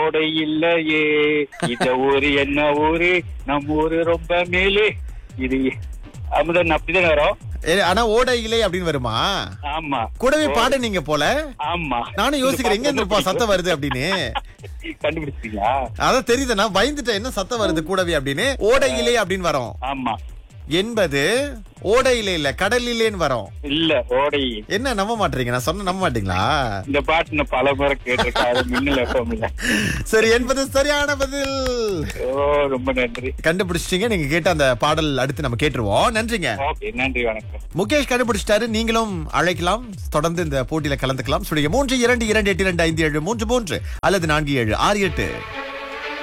ஓடை இல்லையே இந்த ஊரு என்ன ஊரு நம்ம ஊரு ரொம்ப மேலே இது அமுதன் அப்படிதான் வரும் ஏ, ஆனா ஓடையிலே அப்படின்னு வருமா ஆமா கூடவே பாடுனீங்க போல ஆமா நானும் யோசிக்கிறேன் எங்க இருந்துப்பா சத்தம் வருது அப்படின்னு கண்டுபிடிச்சிட்டீங்களா அதான் தெரியுது நான் பயந்துட்டேன் என்ன சத்தம் வருது கூடவே அப்படின்னு ஓடையிலே அப்படின்னு வரும் ஆமா என்பது ஓடையிலே இல்ல கடலிலேன்னு வரும் இல்ல ஓடை என்ன நம்ப மாட்டீங்க நான் சொன்ன நம்ப மாட்டீங்களா இந்த பாட்டு நான் பல முறை கேட்டிருக்கேன் அது மின்னல் எஃப்எம் இல்ல சரி என்பது சரியான பதில் ஓ ரொம்ப நன்றி கண்டுபிடிச்சிட்டீங்க நீங்க கேட்ட அந்த பாடல் அடுத்து நம்ம கேட்டுருவோம் நன்றிங்க ஓகே நன்றி வணக்கம் முகேஷ் கண்டுபிடிச்சிட்டாரு நீங்களும் அழைக்கலாம் தொடர்ந்து இந்த போட்டியில கலந்துக்கலாம் சுடைய மூன்று இரண்டு இரண்டு எட்டு இரண்டு ஐந்து ஏழு மூன்று மூன்று அல்லது நான்கு ஏழு ஆறு எட்டு